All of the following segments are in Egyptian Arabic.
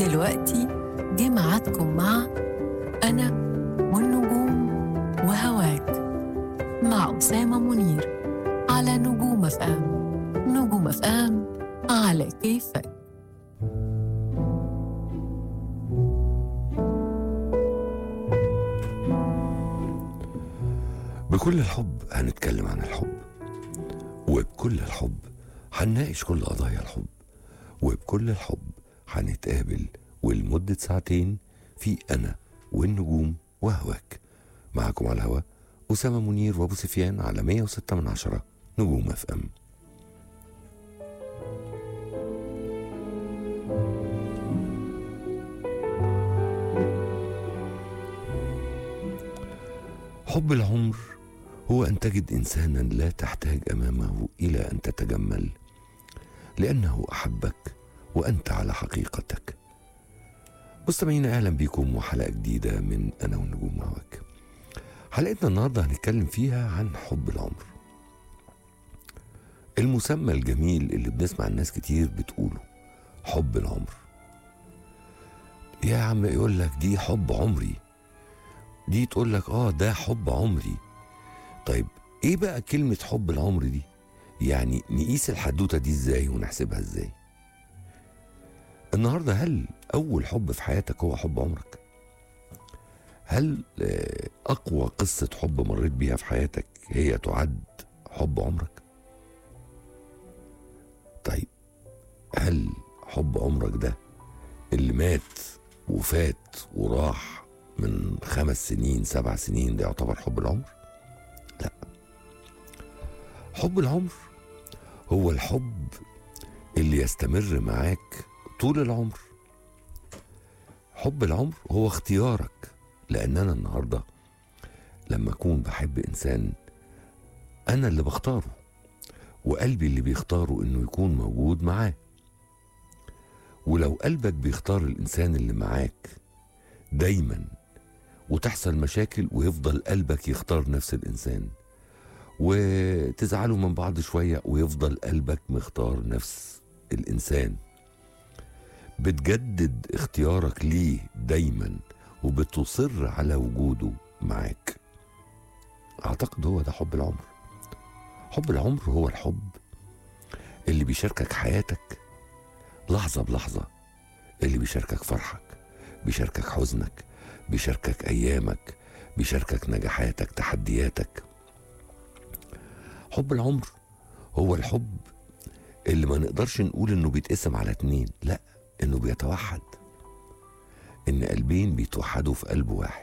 ودلوقتي جه ميعادكم مع أنا والنجوم وهواك مع أسامة منير على نجوم اف ام نجوم اف ام على كيفك بكل الحب هنتكلم عن الحب وبكل الحب هنناقش كل قضايا الحب وبكل الحب هنتقابل ولمدة ساعتين في أنا والنجوم وهواك معكم على الهوا أسامة منير وأبو سفيان على 106 من عشرة نجوم اف ام حب العمر هو أن تجد إنسانا لا تحتاج أمامه إلى أن تتجمل لأنه أحبك وأنت على حقيقتك مستمعينا أهلا بكم وحلقة جديدة من أنا والنجوم وهواك حلقتنا النهاردة هنتكلم فيها عن حب العمر المسمى الجميل اللي بنسمع الناس كتير بتقوله حب العمر يا عم يقول لك دي حب عمري دي تقول لك اه ده حب عمري طيب ايه بقى كلمة حب العمر دي يعني نقيس الحدوتة دي ازاي ونحسبها ازاي النهاردة هل اول حب في حياتك هو حب عمرك هل آه، اقوى قصة حب مريت بيها في حياتك هي تعد حب عمرك طيب هل حب عمرك ده اللي مات وفات وراح من خمس سنين سبع سنين ده يعتبر حب العمر لا حب العمر هو الحب اللي يستمر معاك طول العمر حب العمر هو اختيارك لان انا النهارده لما اكون بحب انسان انا اللي بختاره وقلبي اللي بيختاره انه يكون موجود معاه ولو قلبك بيختار الانسان اللي معاك دايما وتحصل مشاكل ويفضل قلبك يختار نفس الانسان وتزعلوا من بعض شويه ويفضل قلبك مختار نفس الانسان بتجدد اختيارك ليه دايما وبتصر على وجوده معاك اعتقد هو ده حب العمر حب العمر هو الحب اللي بيشاركك حياتك لحظة بلحظة اللي بيشاركك فرحك بيشاركك حزنك بيشاركك أيامك بيشاركك نجاحاتك تحدياتك حب العمر هو الحب اللي ما نقدرش نقول انه بيتقسم على اتنين لا انه بيتوحد ان قلبين بيتوحدوا في قلب واحد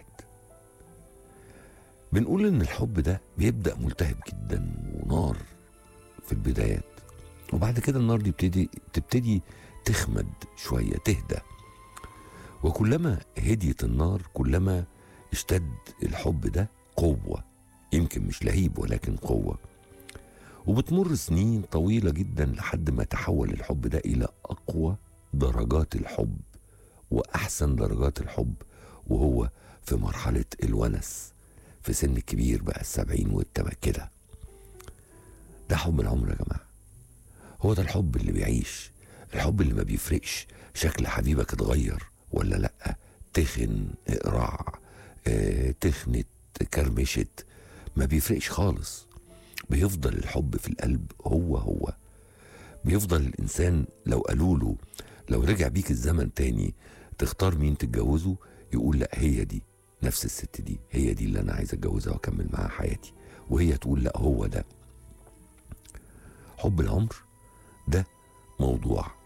بنقول ان الحب ده بيبدا ملتهب جدا ونار في البدايات وبعد كده النار دي بتبتدي تبتدي تخمد شويه تهدى وكلما هديت النار كلما اشتد الحب ده قوه يمكن مش لهيب ولكن قوه وبتمر سنين طويله جدا لحد ما تحول الحب ده الى اقوى درجات الحب واحسن درجات الحب وهو في مرحله الونس في سن كبير بقى السبعين والتمام كده ده حب العمر يا جماعه هو ده الحب اللي بيعيش الحب اللي ما بيفرقش شكل حبيبك اتغير ولا لا تخن اقرع اه تخنت كرمشت ما بيفرقش خالص بيفضل الحب في القلب هو هو بيفضل الانسان لو قالوا له لو رجع بيك الزمن تاني تختار مين تتجوزه يقول لا هي دي نفس الست دي هي دي اللي انا عايز اتجوزها واكمل معاها حياتي وهي تقول لا هو ده حب العمر ده موضوع